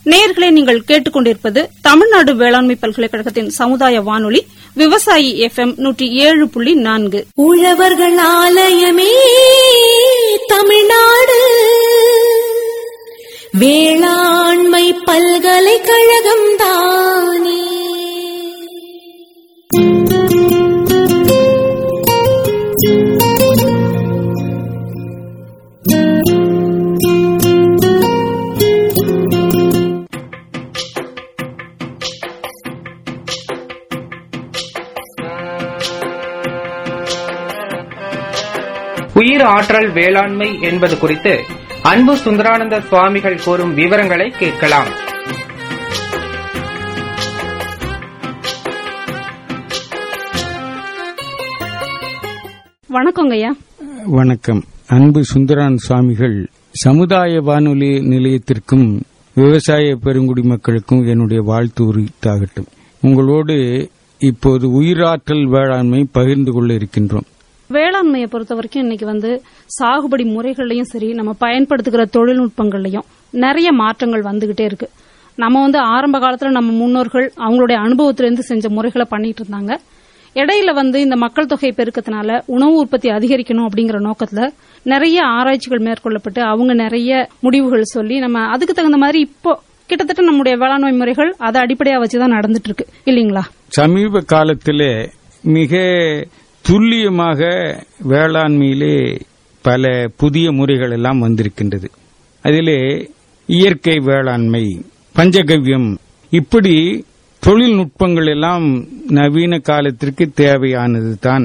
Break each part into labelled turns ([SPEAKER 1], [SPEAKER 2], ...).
[SPEAKER 1] நேயர்களே நீங்கள் கேட்டுக்கொண்டிருப்பது தமிழ்நாடு வேளாண்மை பல்கலைக்கழகத்தின் சமுதாய வானொலி விவசாயி எஃப் எம் நூற்றி ஏழு புள்ளி நான்கு
[SPEAKER 2] உழவர்கள் ஆலயமே தமிழ்நாடு வேளாண்மை பல்கலைக்கழகம் தானே
[SPEAKER 3] உயிர் ஆற்றல் வேளாண்மை என்பது குறித்து அன்பு சுந்தரானந்த சுவாமிகள் கூறும் விவரங்களை கேட்கலாம்
[SPEAKER 1] வணக்கங்கய்யா
[SPEAKER 4] வணக்கம் அன்பு சுந்தரான் சுவாமிகள் சமுதாய வானொலி நிலையத்திற்கும் விவசாய பெருங்குடி மக்களுக்கும் என்னுடைய வாழ்த்து உரித்தாகட்டும் உங்களோடு இப்போது உயிராற்றல் வேளாண்மை பகிர்ந்து கொள்ள இருக்கின்றோம்
[SPEAKER 1] வேளாண்மையை பொறுத்த வரைக்கும் இன்னைக்கு வந்து சாகுபடி முறைகள்லயும் சரி நம்ம பயன்படுத்துகிற தொழில்நுட்பங்கள்லயும் நிறைய மாற்றங்கள் வந்துகிட்டே இருக்கு நம்ம வந்து ஆரம்ப காலத்துல நம்ம முன்னோர்கள் அவங்களுடைய அனுபவத்திலிருந்து செஞ்ச முறைகளை பண்ணிட்டு இருந்தாங்க இடையில வந்து இந்த மக்கள் தொகை பெருக்கத்தினால உணவு உற்பத்தி அதிகரிக்கணும் அப்படிங்கிற நோக்கத்துல நிறைய ஆராய்ச்சிகள் மேற்கொள்ளப்பட்டு அவங்க நிறைய முடிவுகள் சொல்லி நம்ம அதுக்கு தகுந்த மாதிரி இப்போ கிட்டத்தட்ட நம்முடைய வேளாண்மை முறைகள் அதை அடிப்படையா வச்சுதான் நடந்துட்டு இருக்கு இல்லீங்களா
[SPEAKER 4] சமீப காலத்திலே மிக துல்லியமாக வேளாண்மையிலே பல புதிய முறைகள் எல்லாம் வந்திருக்கின்றது அதிலே இயற்கை வேளாண்மை பஞ்சகவ்யம் இப்படி தொழில்நுட்பங்கள் எல்லாம் நவீன காலத்திற்கு தேவையானது தான்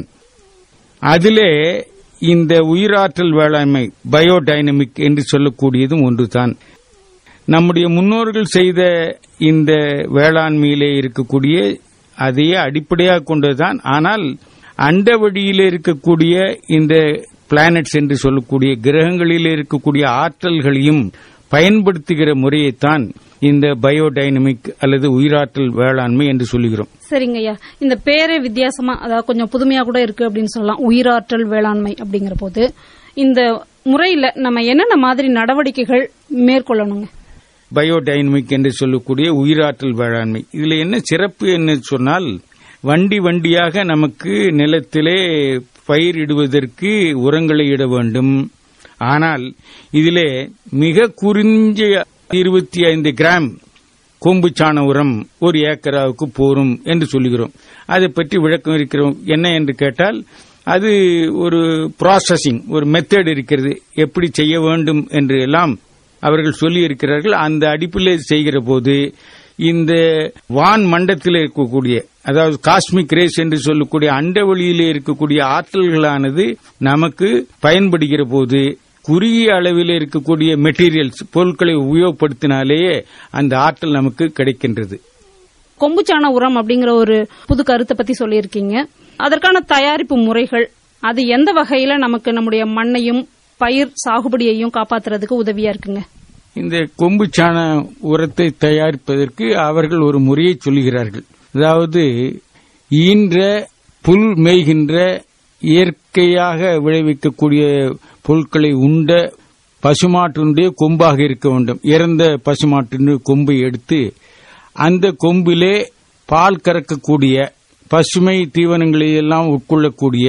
[SPEAKER 4] அதிலே இந்த உயிராற்றல் வேளாண்மை பயோடைனமிக் என்று சொல்லக்கூடியதும் ஒன்றுதான் நம்முடைய முன்னோர்கள் செய்த இந்த வேளாண்மையிலே இருக்கக்கூடிய அதையே அடிப்படையாக கொண்டதுதான் ஆனால் அண்டவெளியிலே இருக்கக்கூடிய இந்த பிளானட்ஸ் என்று சொல்லக்கூடிய கிரகங்களில் இருக்கக்கூடிய ஆற்றல்களையும் பயன்படுத்துகிற முறையைத்தான் இந்த பயோடைனமிக் அல்லது உயிராற்றல் வேளாண்மை என்று சொல்லுகிறோம்
[SPEAKER 1] சரிங்கய்யா இந்த பேரே வித்தியாசமா அதாவது கொஞ்சம் புதுமையா கூட இருக்கு அப்படின்னு சொல்லலாம் உயிராற்றல் வேளாண்மை அப்படிங்கிற போது இந்த முறையில நம்ம என்னென்ன மாதிரி நடவடிக்கைகள் மேற்கொள்ளணுங்க
[SPEAKER 4] பயோடைனமிக் என்று சொல்லக்கூடிய உயிராற்றல் வேளாண்மை இதுல என்ன சிறப்பு என்று சொன்னால் வண்டி வண்டியாக நமக்கு நிலத்திலே பயிரிடுவதற்கு உரங்களை இட வேண்டும் ஆனால் இதிலே மிக குறிஞ்ச இருபத்தி ஐந்து கிராம் கொம்பு சாண உரம் ஒரு ஏக்கராவுக்கு போரும் என்று சொல்லுகிறோம் அதை பற்றி விளக்கம் இருக்கிறோம் என்ன என்று கேட்டால் அது ஒரு ப்ராசஸிங் ஒரு மெத்தட் இருக்கிறது எப்படி செய்ய வேண்டும் என்று எல்லாம் அவர்கள் சொல்லி இருக்கிறார்கள் அந்த அடிப்பிலே செய்கிற போது இந்த வான் மண்டத்தில் இருக்கக்கூடிய அதாவது காஸ்மிக் ரேஸ் என்று சொல்லக்கூடிய அண்டவெளியிலே இருக்கக்கூடிய ஆற்றல்களானது நமக்கு பயன்படுகிற போது குறுகிய அளவில் இருக்கக்கூடிய மெட்டீரியல்ஸ் பொருட்களை உபயோகப்படுத்தினாலேயே அந்த ஆற்றல் நமக்கு கிடைக்கின்றது
[SPEAKER 1] கொம்புச்சாண உரம் அப்படிங்கிற ஒரு புது கருத்தை பத்தி சொல்லியிருக்கீங்க அதற்கான தயாரிப்பு முறைகள் அது எந்த வகையில நமக்கு நம்முடைய மண்ணையும் பயிர் சாகுபடியையும் காப்பாத்துறதுக்கு உதவியா இருக்குங்க
[SPEAKER 4] இந்த கொம்பு சாண உரத்தை தயாரிப்பதற்கு அவர்கள் ஒரு முறையை சொல்லுகிறார்கள் அதாவது ஈன்ற புல் மேய்கின்ற இயற்கையாக விளைவிக்கக்கூடிய பொருட்களை உண்ட பசுமாட்டினுடைய கொம்பாக இருக்க வேண்டும் இறந்த பசுமாட்டினுடைய கொம்பை எடுத்து அந்த கொம்பிலே பால் கறக்கக்கூடிய பசுமை தீவனங்களை எல்லாம் உட்கொள்ளக்கூடிய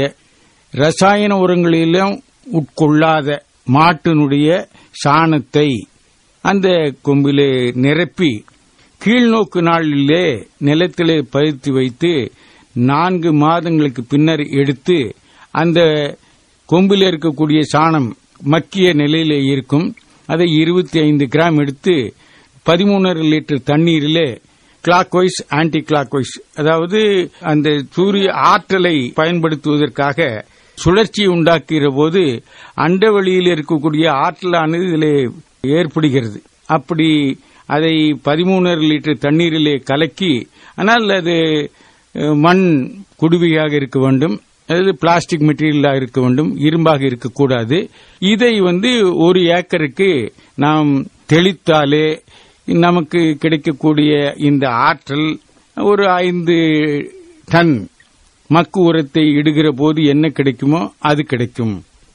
[SPEAKER 4] ரசாயன உரங்களிலும் உட்கொள்ளாத மாட்டினுடைய சாணத்தை அந்த கொம்பிலே நிரப்பி கீழ்நோக்கு நாளிலே நிலத்திலே பதித்து வைத்து நான்கு மாதங்களுக்கு பின்னர் எடுத்து அந்த கொம்பில் இருக்கக்கூடிய சாணம் மக்கிய நிலையிலே இருக்கும் அதை இருபத்தி ஐந்து கிராம் எடுத்து பதிமூணரை லிட்டர் தண்ணீரிலே clockwise anti clockwise அதாவது அந்த சூரிய ஆற்றலை பயன்படுத்துவதற்காக சுழற்சி உண்டாக்குகிற போது அண்டவெளியில் இருக்கக்கூடிய ஆற்றலானது இதிலே ஏற்படுகிறது அப்படி அதை பதிமூணரை லிட்டர் தண்ணீரிலே கலக்கி ஆனால் அது அஹ், மண் குடுவையாக இருக்க வேண்டும் அதாவது பிளாஸ்டிக் மெட்டீரியலாக இருக்க வேண்டும் இரும்பாக இருக்கக்கூடாது இதை வந்து ஒரு ஏக்கருக்கு நாம் தெளித்தாலே நமக்கு கிடைக்கக்கூடிய இந்த ஆற்றல் ஒரு ஐந்து டன் மக்கு உரத்தை இடுகிற போது என்ன கிடைக்குமோ அது கிடைக்கும்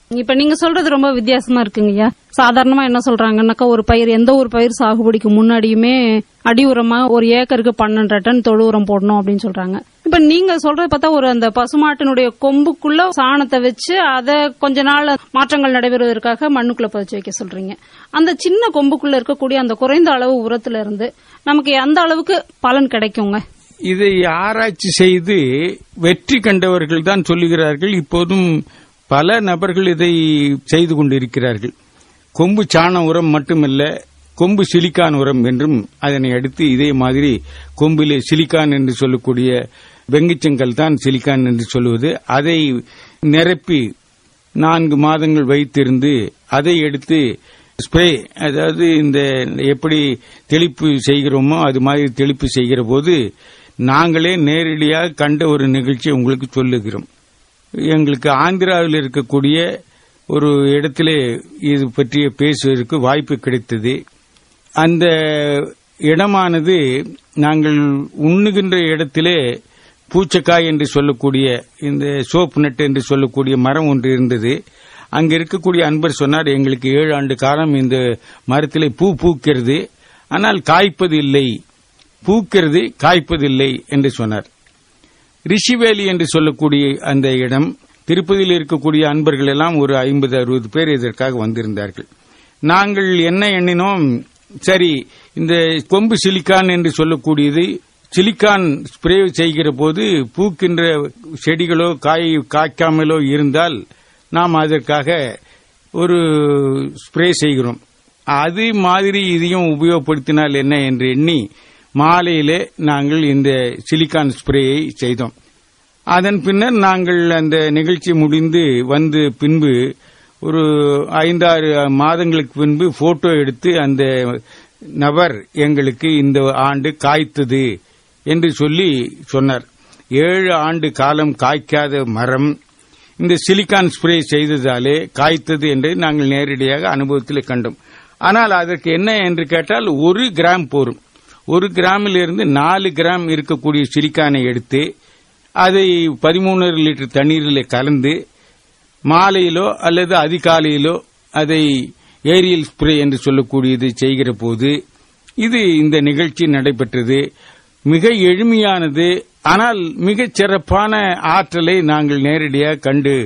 [SPEAKER 1] இப்ப நீங்க சொல்றது ரொம்ப வித்தியாசமா இருக்குங்கய்யா சாதாரணமா என்ன சொல்றாங்கன்னாக்கா ஒரு பயிர் எந்த ஒரு பயிர் சாகுபடிக்கு முன்னாடியுமே அடி உரமா ஒரு ஏக்கருக்கு பன்னெண்டரை டன் தொழு உரம் போடணும் அப்படின்னு சொல்றாங்க இப்ப நீங்க சொல்றது பார்த்தா ஒரு அந்த பசுமாட்டினுடைய கொம்புக்குள்ள சாணத்தை வச்சு அதை கொஞ்ச நாள் மாற்றங்கள் நடைபெறுவதற்காக மண்ணுக்குள்ள பதிச்சு வைக்க சொல்றீங்க அந்த சின்ன கொம்புக்குள்ள இருக்கக்கூடிய அந்த குறைந்த அளவு உரத்துல இருந்து நமக்கு எந்த அளவுக்கு பலன் கிடைக்குங்க
[SPEAKER 4] இதை ஆராய்ச்சி செய்து வெற்றி கண்டவர்கள் தான் சொல்லுகிறார்கள் இப்போதும் பல நபர்கள் இதை செய்து கொண்டிருக்கிறார்கள் கொம்பு சாண உரம் மட்டுமல்ல கொம்பு சிலிக்கான் உரம் என்றும் அதனை அடுத்து இதே மாதிரி கொம்பிலே சிலிக்கான் என்று சொல்லக்கூடிய வெங்கிச்சங்கல் தான் சிலிக்கான் என்று சொல்லுவது அதை நிரப்பி நான்கு மாதங்கள் வைத்திருந்து அதை எடுத்து ஸ்ப்ரே அதாவது இந்த எப்படி தெளிப்பு செய்கிறோமோ அது மாதிரி தெளிப்பு செய்கிற போது நாங்களே நேரடியாக கண்ட ஒரு நிகழ்ச்சியை உங்களுக்கு சொல்லுகிறோம் எங்களுக்கு ஆந்திராவில் இருக்கக்கூடிய ஒரு இடத்திலே இது பற்றிய பேசுவதற்கு வாய்ப்பு கிடைத்தது அந்த இடமானது நாங்கள் உண்ணுகின்ற இடத்திலே பூச்சக்காய் என்று சொல்லக்கூடிய இந்த சோப் நட் என்று சொல்லக்கூடிய மரம் ஒன்று இருந்தது அங்க இருக்கக்கூடிய அன்பர் சொன்னார் எங்களுக்கு ஏழு ஆண்டு காலம் இந்த மரத்திலே பூ பூக்கிறது ஆனால் காய்ப்பது இல்லை பூக்கிறது காய்ப்பதில்லை என்று சொன்னார் ரிஷிவேலி என்று சொல்லக்கூடிய அந்த இடம் திருப்பதியில் இருக்கக்கூடிய அன்பர்கள் எல்லாம் ஒரு ஐம்பது அறுபது பேர் இதற்காக வந்திருந்தார்கள் நாங்கள் என்ன எண்ணினோம் சரி இந்த கொம்பு சிலிக்கான் என்று சொல்லக்கூடியது சிலிக்கான் ஸ்ப்ரே செய்கிற போது பூக்கின்ற செடிகளோ காய் காய்க்காமலோ இருந்தால் நாம் அதற்காக ஒரு ஸ்ப்ரே செய்கிறோம் அது மாதிரி இதையும் உபயோகப்படுத்தினால் என்ன என்று எண்ணி மாலையிலே நாங்கள் இந்த சிலிக்கான் ஸ்ப்ரேயை செய்தோம் அதன் பின்னர் நாங்கள் அந்த நிகழ்ச்சி முடிந்து வந்து பின்பு ஒரு ஐந்தாறு மாதங்களுக்கு பின்பு போட்டோ எடுத்து அந்த நபர் எங்களுக்கு இந்த ஆண்டு காய்த்தது என்று சொல்லி சொன்னார் ஏழு ஆண்டு காலம் காய்க்காத மரம் இந்த சிலிக்கான் ஸ்ப்ரே செய்ததாலே காய்த்தது என்று நாங்கள் நேரடியாக அனுபவத்தில் கண்டோம் ஆனால் அதற்கு என்ன என்று கேட்டால் ஒரு கிராம் போரும் ஒரு கிராமில் இருந்து நாலு கிராம் இருக்கக்கூடிய சிலிக்கானை எடுத்து அதை பதிமூணு லிட்டர் தண்ணீரில் கலந்து மாலையிலோ அல்லது அதிகாலையிலோ அதை ஏரியல் ஸ்ப்ரே என்று சொல்லக்கூடியது செய்கிற போது இது இந்த நிகழ்ச்சி நடைபெற்றது மிக எளிமையானது ஆனால் மிகச் சிறப்பான ஆற்றலை நாங்கள் நேரடியாக கண்டு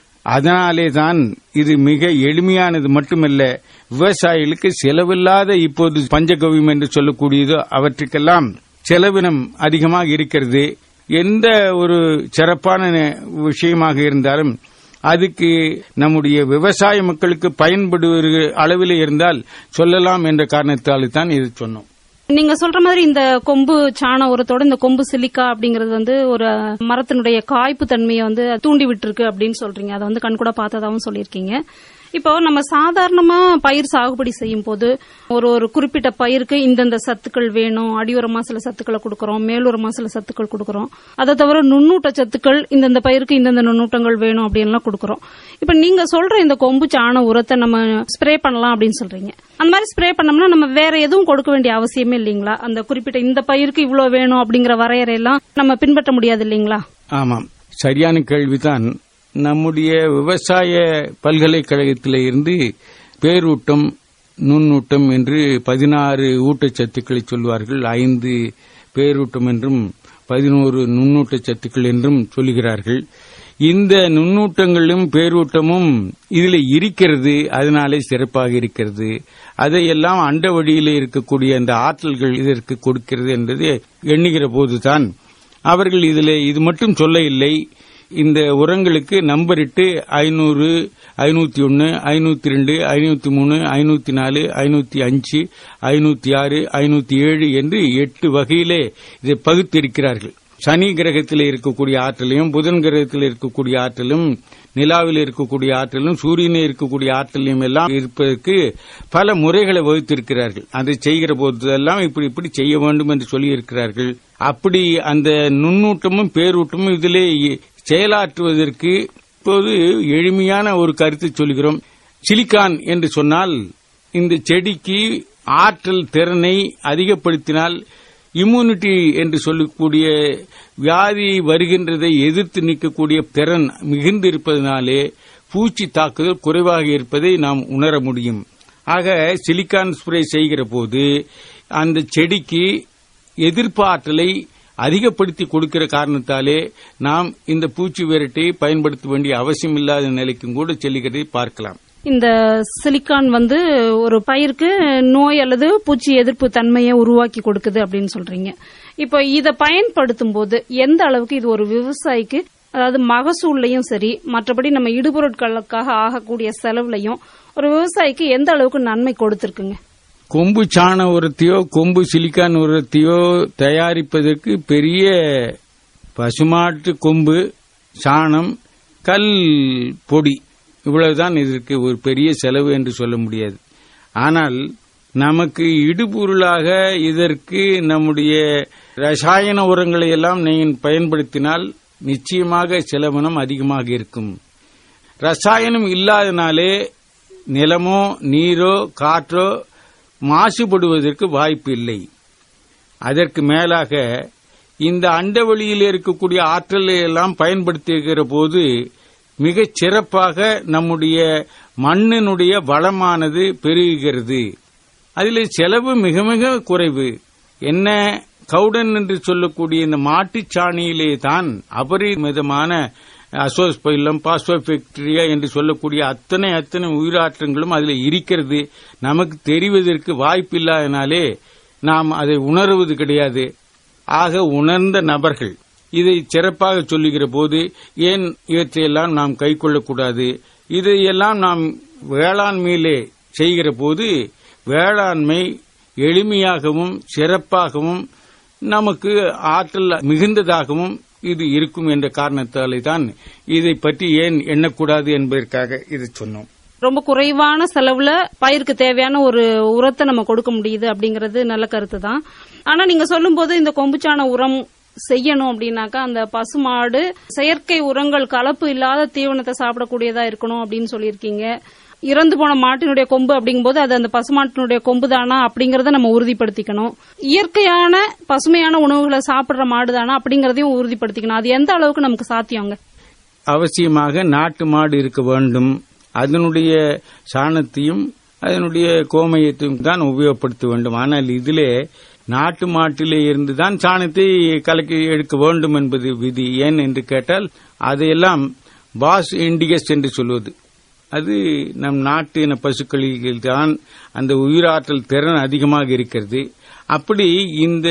[SPEAKER 4] அதனாலே தான் இது மிக எளிமையானது மட்டுமல்ல விவசாயிகளுக்கு செலவில்லாத இப்போது பஞ்சகவியம் என்று சொல்லக்கூடியதோ அவற்றுக்கெல்லாம் செலவினம் அதிகமாக இருக்கிறது எந்த ஒரு சிறப்பான விஷயமாக இருந்தாலும் அதுக்கு நம்முடைய விவசாய மக்களுக்கு பயன்படுகிற அளவில் இருந்தால் சொல்லலாம் என்ற காரணத்தால் தான் இது சொன்னோம்
[SPEAKER 1] நீங்க சொல்ற மாதிரி இந்த கொம்பு சாண உரத்தோட இந்த கொம்பு சிலிக்கா அப்படிங்கறது வந்து ஒரு மரத்தினுடைய காய்ப்பு தன்மையை வந்து தூண்டி விட்டுருக்கு அப்படின்னு சொல்றீங்க அதை வந்து கண்கூட பார்த்ததாவும் சொல்லியிருக்கீங்க இப்போ நம்ம சாதாரணமா பயிர் சாகுபடி செய்யும் போது ஒரு ஒரு குறிப்பிட்ட பயிருக்கு இந்தந்த சத்துக்கள் வேணும் அடியுரமா சில சத்துக்களை கொடுக்கறோம் மேலுரமா சில சத்துக்கள் கொடுக்கறோம் அதை தவிர நுண்ணூட்ட சத்துக்கள் இந்தந்த பயிருக்கு இந்தந்த நுண்ணூட்டங்கள் வேணும் அப்படின்லாம் கொடுக்கறோம் இப்ப நீங்க சொல்ற இந்த கொம்பு சாண உரத்தை நம்ம ஸ்ப்ரே பண்ணலாம் அப்படின்னு சொல்றீங்க அந்த மாதிரி ஸ்ப்ரே பண்ணோம்னா நம்ம வேற எதுவும் கொடுக்க வேண்டிய அவசியமே இல்லைங்களா அந்த குறிப்பிட்ட இந்த பயிருக்கு இவ்வளவு வேணும் அப்படிங்கிற வரையறையெல்லாம் நம்ம பின்பற்ற முடியாது இல்லைங்களா
[SPEAKER 4] ஆமாம் சரியான கேள்விதான் நம்முடைய விவசாய பல்கலைக்கழகத்தில் இருந்து பேரூட்டம் நுண்ணூட்டம் என்று பதினாறு ஊட்டச்சத்துக்களை சொல்வார்கள் ஐந்து பேரூட்டம் என்றும் பதினோரு நுண்ணூட்ட சத்துக்கள் என்றும் சொல்லுகிறார்கள் இந்த நுண்ணூட்டங்களும் பேரூட்டமும் இதில் இருக்கிறது அதனாலே சிறப்பாக இருக்கிறது அதையெல்லாம் அண்ட வழியில் இருக்கக்கூடிய அந்த ஆற்றல்கள் இதற்கு கொடுக்கிறது என்பது எண்ணுகிற போதுதான் அவர்கள் இதில் இது மட்டும் சொல்ல இல்லை இந்த உரங்களுக்கு நம்பரிட்டு ஐநூறு ஐநூத்தி ஒன்னு ஐநூத்தி ரெண்டு ஐநூத்தி மூணு ஐநூத்தி நாலு ஐநூத்தி அஞ்சு ஐநூத்தி ஆறு ஐநூத்தி ஏழு என்று எட்டு வகையிலே இதை பகுத்திருக்கிறார்கள் சனி கிரகத்தில் இருக்கக்கூடிய ஆற்றலையும் புதன் கிரகத்தில் இருக்கக்கூடிய ஆற்றலும் நிலாவில் இருக்கக்கூடிய ஆற்றலும் சூரியனில் இருக்கக்கூடிய ஆற்றலையும் எல்லாம் இருப்பதற்கு பல முறைகளை வகுத்திருக்கிறார்கள் அதை செய்கிற போதெல்லாம் இப்படி இப்படி செய்ய வேண்டும் என்று சொல்லியிருக்கிறார்கள் அப்படி அந்த நுண்ணூட்டமும் பேரூட்டமும் இதிலே செயலாற்றுவதற்கு இப்போது எளிமையான ஒரு கருத்தை சொல்கிறோம் சிலிக்கான் என்று சொன்னால் இந்த செடிக்கு ஆற்றல் திறனை அதிகப்படுத்தினால் இம்யூனிட்டி என்று சொல்லக்கூடிய வியாதி வருகின்றதை எதிர்த்து நிற்கக்கூடிய திறன் மிகுந்து இருப்பதனாலே பூச்சி தாக்குதல் குறைவாக இருப்பதை நாம் உணர முடியும் ஆக சிலிக்கான் ஸ்ப்ரே செய்கிற போது அந்த செடிக்கு எதிர்ப்பாற்றலை அதிகப்படுத்தி கொடுக்கிற காரணத்தாலே நாம் இந்த பூச்சி விரட்டியை பயன்படுத்த வேண்டிய அவசியம் இல்லாத நிலைக்கும் கூட செல்லுகிறதை பார்க்கலாம்
[SPEAKER 1] இந்த சிலிக்கான் வந்து ஒரு பயிருக்கு நோய் அல்லது பூச்சி எதிர்ப்பு தன்மையை உருவாக்கி கொடுக்குது அப்படின்னு சொல்றீங்க இப்போ இதை பயன்படுத்தும் போது எந்த அளவுக்கு இது ஒரு விவசாயிக்கு அதாவது மகசூல்லையும் சரி மற்றபடி நம்ம இடுபொருட்களுக்காக ஆகக்கூடிய செலவுலையும் ஒரு விவசாயிக்கு எந்த அளவுக்கு நன்மை கொடுத்திருக்குங்க
[SPEAKER 4] கொம்பு சாண உரத்தையோ கொம்பு சிலிக்கான் உரத்தையோ தயாரிப்பதற்கு பெரிய பசுமாட்டு கொம்பு சாணம் கல் பொடி இவ்வளவுதான் இதற்கு ஒரு பெரிய செலவு என்று சொல்ல முடியாது ஆனால் நமக்கு இடுபொருளாக இதற்கு நம்முடைய ரசாயன உரங்களை எல்லாம் நீங்கள் பயன்படுத்தினால் நிச்சயமாக செலவினம் அதிகமாக இருக்கும் ரசாயனம் இல்லாதனாலே நிலமோ நீரோ காற்றோ மாசுபடுவதற்கு வாய்ப்பு இல்லை அதற்கு மேலாக இந்த அண்டவெளியில் இருக்கக்கூடிய ஆற்றலை எல்லாம் பயன்படுத்துகிற போது மிகச் சிறப்பாக நம்முடைய மண்ணினுடைய வளமானது பெருகுகிறது அதில் செலவு மிக மிக குறைவு என்ன கவுடன் என்று சொல்லக்கூடிய இந்த மாட்டுச் சாணியிலே தான் அபரிமிதமான அசோஸ்பைலம் பாஸ்போபெக்டீரியா என்று சொல்லக்கூடிய அத்தனை அத்தனை உயிராற்றங்களும் அதில் இருக்கிறது நமக்கு தெரிவதற்கு வாய்ப்பில்லாதனாலே நாம் அதை உணர்வது கிடையாது ஆக உணர்ந்த நபர்கள் இதை சிறப்பாக சொல்லுகிற போது ஏன் இவற்றையெல்லாம் நாம் கை கொள்ளக்கூடாது இதையெல்லாம் நாம் வேளாண்மையிலே செய்கிற போது வேளாண்மை எளிமையாகவும் சிறப்பாகவும் நமக்கு ஆற்றல் மிகுந்ததாகவும் இது இருக்கும் என்ற காரணத்தாலே தான் இதை பற்றி ஏன் எண்ணக்கூடாது என்பதற்காக இது சொன்னோம்
[SPEAKER 1] ரொம்ப குறைவான செலவுல பயிருக்கு தேவையான ஒரு உரத்தை நம்ம கொடுக்க முடியுது அப்படிங்கறது நல்ல கருத்து தான் ஆனா நீங்க சொல்லும்போது இந்த கொம்புச்சான உரம் செய்யணும் அப்படின்னாக்கா அந்த பசுமாடு செயற்கை உரங்கள் கலப்பு இல்லாத தீவனத்தை சாப்பிடக்கூடியதா இருக்கணும் அப்படின்னு சொல்லியிருக்கீங்க இறந்து போன மாட்டினுடைய கொம்பு அப்படிங்கும்போது அது அந்த பசுமாட்டினுடைய கொம்பு தானா அப்படிங்கறத நம்ம உறுதிப்படுத்திக்கணும் இயற்கையான பசுமையான உணவுகளை சாப்பிடுற மாடு தானா அப்படிங்கறதையும் உறுதிப்படுத்திக்கணும் அது எந்த அளவுக்கு நமக்கு சாத்தியங்க
[SPEAKER 4] அவசியமாக நாட்டு மாடு இருக்க வேண்டும் அதனுடைய சாணத்தையும் அதனுடைய கோமயத்தையும் தான் உபயோகப்படுத்த வேண்டும் ஆனால் இதிலே நாட்டு மாட்டிலே இருந்துதான் சாணத்தை கலக்கி எடுக்க வேண்டும் என்பது விதி ஏன் என்று கேட்டால் அதையெல்லாம் பாஸ் இண்டிகஸ் என்று சொல்வது அது நம் நாட்டு இன பசுக்களில் தான் அந்த உயிராற்றல் திறன் அதிகமாக இருக்கிறது அப்படி இந்த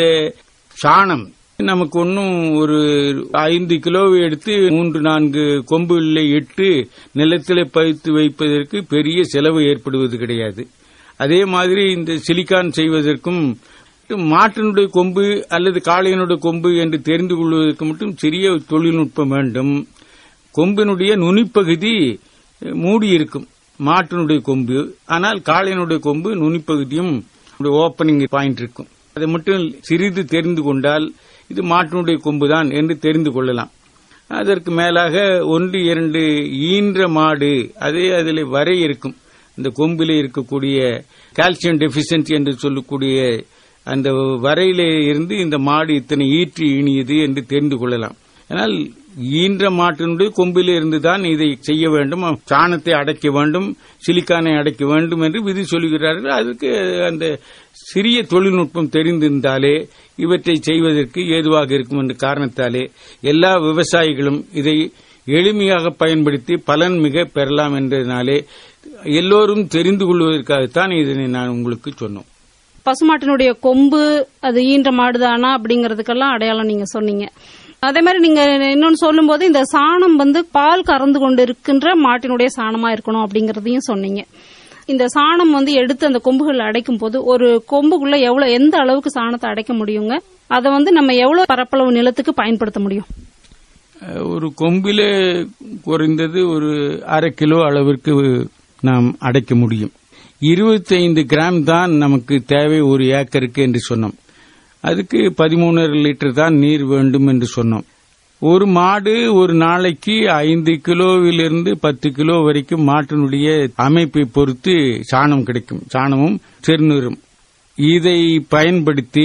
[SPEAKER 4] சாணம் நமக்கு ஒன்றும் ஒரு ஐந்து கிலோவை எடுத்து மூன்று நான்கு கொம்புகளை இட்டு நிலத்திலே பதித்து வைப்பதற்கு பெரிய செலவு ஏற்படுவது கிடையாது அதே மாதிரி இந்த சிலிக்கான் செய்வதற்கும் மாட்டினுடைய கொம்பு அல்லது காளையனுடைய கொம்பு என்று தெரிந்து கொள்வதற்கு மட்டும் சிறிய தொழில்நுட்பம் வேண்டும் கொம்பினுடைய நுனிப்பகுதி மூடி இருக்கும் மாட்டினுடைய கொம்பு ஆனால் காளையனுடைய கொம்பு நுனிப்பகுதியும் ஓப்பனிங் பாயிண்ட் இருக்கும் அதை மட்டும் சிறிது தெரிந்து கொண்டால் இது மாட்டினுடைய கொம்புதான் என்று தெரிந்து கொள்ளலாம் அதற்கு மேலாக ஒன்று இரண்டு ஈன்ற மாடு அதே அதில் வரை இருக்கும் இந்த கொம்பிலே இருக்கக்கூடிய கால்சியம் டெபிஷியன்சி என்று சொல்லக்கூடிய அந்த வரையிலே இருந்து இந்த மாடு இத்தனை ஈற்று இனியது என்று தெரிந்து கொள்ளலாம் ஆனால் ஈன்ற மாட்டினுடைய கொம்பிலே இருந்துதான் இதை செய்ய வேண்டும் சாணத்தை அடைக்க வேண்டும் சிலிக்கானை அடைக்க வேண்டும் என்று விதி சொல்கிறார்கள் அதுக்கு அந்த சிறிய தொழில்நுட்பம் தெரிந்திருந்தாலே இவற்றை செய்வதற்கு ஏதுவாக இருக்கும் என்ற காரணத்தாலே எல்லா விவசாயிகளும் இதை எளிமையாக பயன்படுத்தி பலன் மிக பெறலாம் என்றதினாலே எல்லோரும் தெரிந்து கொள்வதற்காகத்தான் இதனை நான் உங்களுக்கு சொன்னோம்
[SPEAKER 1] பசுமாட்டினுடைய கொம்பு அது ஈன்ற மாடுதானா அப்படிங்கறதுக்கெல்லாம் அடையாளம் நீங்க சொன்னீங்க அதே மாதிரி நீங்க இன்னொன்னு சொல்லும்போது இந்த சாணம் வந்து பால் கறந்து கொண்டு இருக்கின்ற மாட்டினுடைய சாணமா இருக்கணும் அப்படிங்கறதையும் சொன்னீங்க இந்த சாணம் வந்து எடுத்து அந்த கொம்புகள் அடைக்கும் போது ஒரு கொம்புக்குள்ள எவ்வளவு எந்த அளவுக்கு சாணத்தை அடைக்க முடியுங்க அதை வந்து நம்ம எவ்வளவு பரப்பளவு நிலத்துக்கு பயன்படுத்த முடியும்
[SPEAKER 4] ஒரு கொம்பிலே குறைந்தது ஒரு அரை கிலோ அளவிற்கு நாம் அடைக்க முடியும் இருபத்தைந்து கிராம் தான் நமக்கு தேவை ஒரு ஏக்கருக்கு என்று சொன்னோம் அதுக்கு பதிமூணரை லிட்டர் தான் நீர் வேண்டும் என்று சொன்னோம் ஒரு மாடு ஒரு நாளைக்கு ஐந்து கிலோவிலிருந்து பத்து கிலோ வரைக்கும் மாட்டினுடைய அமைப்பை பொறுத்து சாணம் கிடைக்கும் சாணமும் சிறுநீரும் இதை பயன்படுத்தி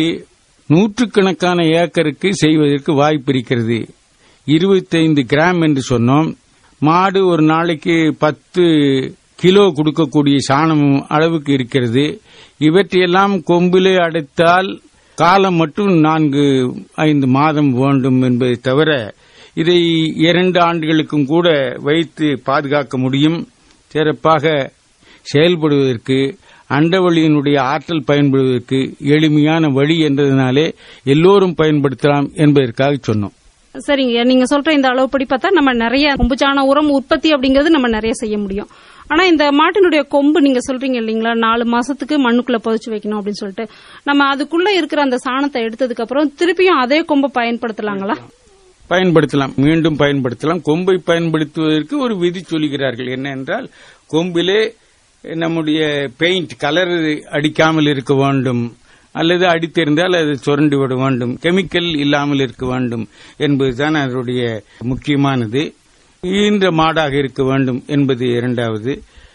[SPEAKER 4] நூற்றுக்கணக்கான ஏக்கருக்கு செய்வதற்கு வாய்ப்பு இருக்கிறது இருபத்தைந்து கிராம் என்று சொன்னோம் மாடு ஒரு நாளைக்கு பத்து கிலோ கொடுக்கக்கூடிய சாணம் அளவுக்கு இருக்கிறது இவற்றையெல்லாம் கொம்பிலே அடைத்தால் காலம் மட்டும் நான்கு ஐந்து மாதம் வேண்டும் என்பதை தவிர இதை இரண்டு ஆண்டுகளுக்கும் கூட வைத்து பாதுகாக்க முடியும் சிறப்பாக செயல்படுவதற்கு அண்டவழியினுடைய ஆற்றல் பயன்படுவதற்கு எளிமையான வழி என்றதனாலே எல்லோரும் பயன்படுத்தலாம் என்பதற்காக சொன்னோம்
[SPEAKER 1] சரிங்க நீங்க சொல்ற இந்த அளவுப்படி பார்த்தா நம்ம நிறைய கொம்புச்சாண உரம் உற்பத்தி அப்படிங்கறது நம்ம நிறைய செய்ய முடியும் ஆனா இந்த மாட்டினுடைய கொம்பு நீங்க சொல்றீங்க இல்லீங்களா நாலு மாசத்துக்கு மண்ணுக்குள்ள புதைச்சு வைக்கணும் அப்படின்னு சொல்லிட்டு நம்ம அதுக்குள்ள இருக்கிற அந்த சாணத்தை எடுத்ததுக்கு அப்புறம் திருப்பியும் அதே கொம்பை பயன்படுத்தலாங்களா
[SPEAKER 4] பயன்படுத்தலாம் மீண்டும் பயன்படுத்தலாம் கொம்பை பயன்படுத்துவதற்கு ஒரு விதி சொல்கிறார்கள் என்ன என்றால் கொம்பிலே நம்முடைய பெயிண்ட் கலர் அடிக்காமல் இருக்க வேண்டும் அல்லது அடித்திருந்தால் அது சுரண்டு விட வேண்டும் கெமிக்கல் இல்லாமல் இருக்க வேண்டும் என்பதுதான் அதனுடைய முக்கியமானது ஈன்ற மாடாக இருக்க வேண்டும் என்பது இரண்டாவது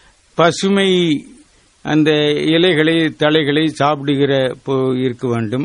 [SPEAKER 4] பசுமை அந்த இலைகளை தலைகளை சாப்பிடுகிற போ- இருக்க வேண்டும்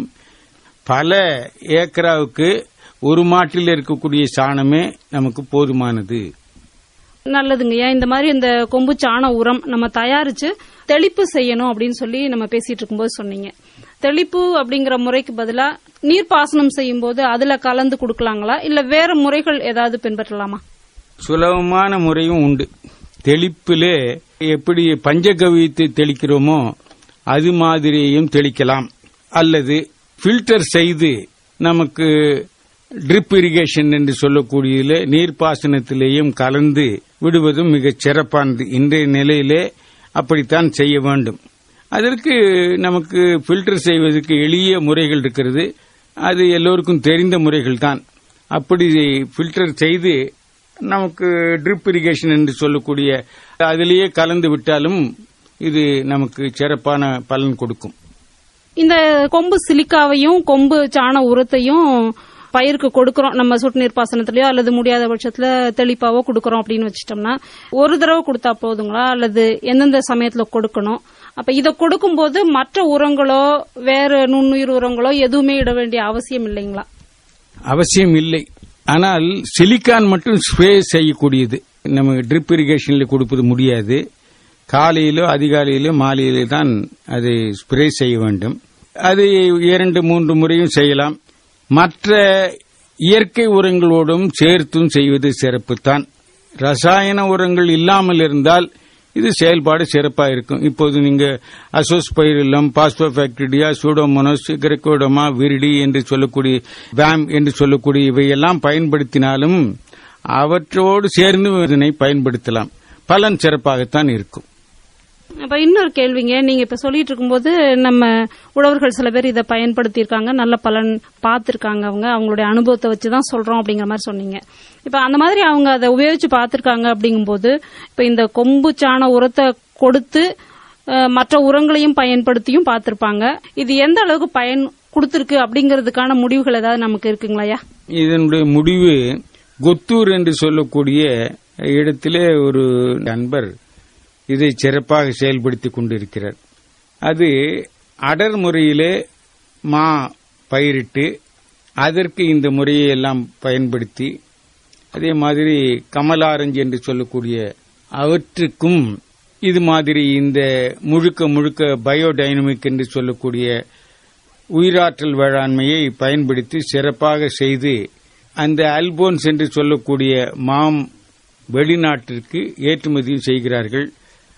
[SPEAKER 4] பல ஏக்கராவுக்கு ஒரு மாட்டில் இருக்கக்கூடிய சாணமே நமக்கு போதுமானது
[SPEAKER 1] நல்லதுங்கய்யா இந்த மாதிரி இந்த கொம்பு சாண உரம் நம்ம தயாரிச்சு தெளிப்பு செய்யணும் அப்படின்னு சொல்லி நம்ம பேசிட்டு இருக்கும்போது சொன்னீங்க தெளிப்பு அப்படிங்கிற முறைக்கு பதிலா நீர்ப்பாசனம் செய்யும் போது அதுல கலந்து கொடுக்கலாங்களா இல்ல வேற முறைகள் ஏதாவது பின்பற்றலாமா
[SPEAKER 4] சுலபமான முறையும் உண்டு தெளிப்பிலே எப்படி பஞ்சகவியத்தை தெளிக்கிறோமோ அது மாதிரியும் தெளிக்கலாம் அல்லது ஃபில்டர் செய்து நமக்கு ட்ரிப் இரிகேஷன் என்று சொல்லக்கூடியதில் நீர்ப்பாசனத்திலேயும் கலந்து விடுவதும் மிகச் சிறப்பானது இன்றைய நிலையிலே அப்படித்தான் செய்ய வேண்டும் அதற்கு நமக்கு ஃபில்டர் செய்வதற்கு எளிய முறைகள் இருக்கிறது அது எல்லோருக்கும் தெரிந்த முறைகள் தான் அப்படி ஃபில்டர் செய்து நமக்கு ட்ரிப் இரிகேஷன் என்று சொல்லக்கூடிய அதிலேயே கலந்து விட்டாலும் இது நமக்கு சிறப்பான பலன் கொடுக்கும்
[SPEAKER 1] இந்த கொம்பு சிலிக்காவையும் கொம்பு சாண உரத்தையும் பயிருக்கு கொடுக்கறோம் நம்ம சொட்டு நீர் பாசனத்திலயோ அல்லது முடியாத பட்சத்துல தெளிப்பாவோ கொடுக்கறோம் அப்படின்னு வச்சிட்டோம்னா ஒரு தடவை கொடுத்தா போதுங்களா அல்லது எந்தெந்த சமயத்துல கொடுக்கணும் அப்ப இத கொடுக்கும்போது மற்ற உரங்களோ வேற நுண்ணுயிர் உரங்களோ எதுவுமே இட வேண்டிய அவசியம் இல்லைங்களா
[SPEAKER 4] அவசியம் இல்லை ஆனால் சிலிக்கான் மட்டும் ஸ்ப்ரே செய்யக்கூடியது நம்ம ட்ரிப் இரிகேஷன்ல கொடுப்பது முடியாது காலையிலோ அதிகாலையிலோ மாலையிலோ தான் அதை ஸ்ப்ரே செய்ய வேண்டும் அது இரண்டு மூன்று முறையும் செய்யலாம் மற்ற இயற்கை உரங்களோடும் சேர்த்தும் செய்வது சிறப்புத்தான் ரசாயன உரங்கள் இல்லாமல் இருந்தால் இது செயல்பாடு சிறப்பாக இருக்கும் இப்போது நீங்க azospirillum phosphobacteria pseudomonas trichoderma viride என்று சொல்லக்கூடிய வேம் என்று சொல்லக்கூடிய இவையெல்லாம் பயன்படுத்தினாலும் அவற்றோடு சேர்ந்து இதனை பயன்படுத்தலாம் பலன் சிறப்பாகத்தான் இருக்கும்
[SPEAKER 1] அப்ப இன்னொரு கேள்விங்க நீங்க இப்ப சொல்லிட்டு இருக்கும்போது நம்ம உழவர்கள் சில பேர் இதை பயன்படுத்தி இருக்காங்க நல்ல பலன் பார்த்திருக்காங்க அவங்க அவங்களுடைய அனுபவத்தை வச்சுதான் சொல்றோம் அப்படிங்கிற மாதிரி சொன்னீங்க இப்ப அந்த மாதிரி அவங்க அதை உபயோகிச்சு பார்த்திருக்காங்க அப்படிங்கும்போது இப்ப இந்த கொம்பு சாண உரத்தை கொடுத்து அஹ், மற்ற உரங்களையும் பயன்படுத்தியும் பார்த்திருப்பாங்க இது எந்த அளவுக்கு பயன் கொடுத்திருக்கு அப்படிங்கறதுக்கான முடிவுகள் ஏதாவது நமக்கு இருக்குங்களாயா
[SPEAKER 4] இதனுடைய முடிவு கொத்தூர் என்று சொல்லக்கூடிய இடத்திலே ஒரு நண்பர் இதை சிறப்பாக செயல்படுத்திக் கொண்டிருக்கிறார் அது அடர் முறையிலே மா பயிரிட்டு அதற்கு இந்த முறையை எல்லாம் பயன்படுத்தி அதே மாதிரி கமலாரஞ்சு என்று சொல்லக்கூடிய அவற்றுக்கும் இது மாதிரி இந்த முழுக்க முழுக்க பயோடைனமிக் என்று சொல்லக்கூடிய உயிராற்றல் வேளாண்மையை பயன்படுத்தி சிறப்பாக செய்து அந்த அல்போன்ஸ் என்று சொல்லக்கூடிய மாம் வெளிநாட்டிற்கு ஏற்றுமதியும் செய்கிறார்கள்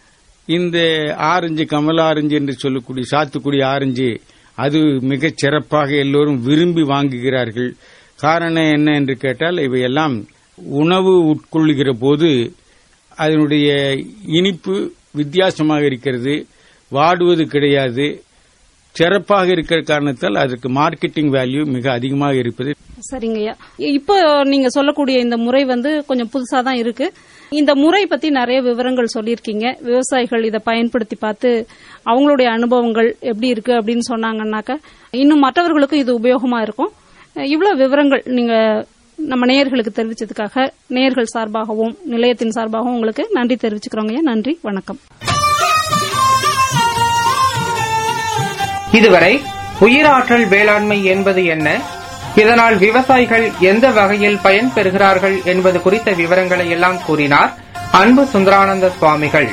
[SPEAKER 4] இந்த ஆரஞ்சு கமலா ஆரஞ்சு என்று சொல்லக்கூடிய சாத்துக்குடி ஆரஞ்சு அது மிகச் சிறப்பாக எல்லோரும் விரும்பி வாங்குகிறார்கள் காரணம் என்ன என்று கேட்டால் இவையெல்லாம் உணவு உட்கொள்ளுகிற போது அதனுடைய இனிப்பு வித்தியாசமாக இருக்கிறது வாடுவது கிடையாது சிறப்பாக இருக்கிற காரணத்தால் அதற்கு மார்க்கெட்டிங் வேல்யூ மிக அதிகமாக இருப்பது
[SPEAKER 1] சரிங்கய்யா இப்போ நீங்க சொல்லக்கூடிய இந்த முறை வந்து கொஞ்சம் புதுசா தான் இருக்கு இந்த முறை பத்தி நிறைய விவரங்கள் சொல்லியிருக்கீங்க விவசாயிகள் இதை பயன்படுத்தி பார்த்து அவங்களுடைய அனுபவங்கள் எப்படி இருக்கு அப்படின்னு சொன்னாங்கன்னாக்க இன்னும் மற்றவர்களுக்கும் இது உபயோகமா இருக்கும் இவ்வளவு விவரங்கள் நீங்க நம்ம நேயர்களுக்கு தெரிவிச்சதுக்காக நேயர்கள் சார்பாகவும் நிலையத்தின் சார்பாகவும் உங்களுக்கு நன்றி தெரிவிச்சுக்கிறோங்க நன்றி வணக்கம்
[SPEAKER 3] இதுவரை உயிராற்றல் வேளாண்மை என்பது என்ன இதனால் விவசாயிகள் எந்த வகையில் பயன் பெறுகிறார்கள் என்பது குறித்த விவரங்களை எல்லாம் கூறினார் அன்பு சுந்தரானந்த சுவாமிகள்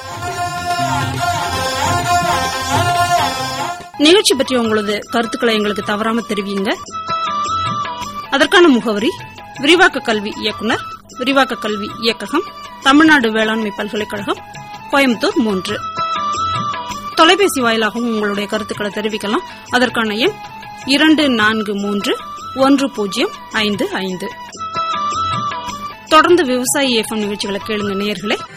[SPEAKER 1] நிகழ்ச்சி பற்றி உங்களது கருத்துக்களை எங்களுக்கு தவறாம தெரிவிங்க அதற்கான முகவரி விரிவாக்க கல்வி இயக்குனர் விரிவாக்க கல்வி இயக்ககம் தமிழ்நாடு வேளாண்மை பல்கலைக்கழகம் கோயம்புத்தூர் மூன்று தொலைபேசி வாயிலாகவும் உங்களுடைய கருத்துக்களை தெரிவிக்கலாம் அதற்கான எண் இரண்டு நான்கு மூன்று ஒன்று பூஜ்ஜியம் ஐந்து ஐந்து தொடர்ந்து விவசாயி எஃப்எம் நிகழ்ச்சிகளை கேளுங்க நேயர்களே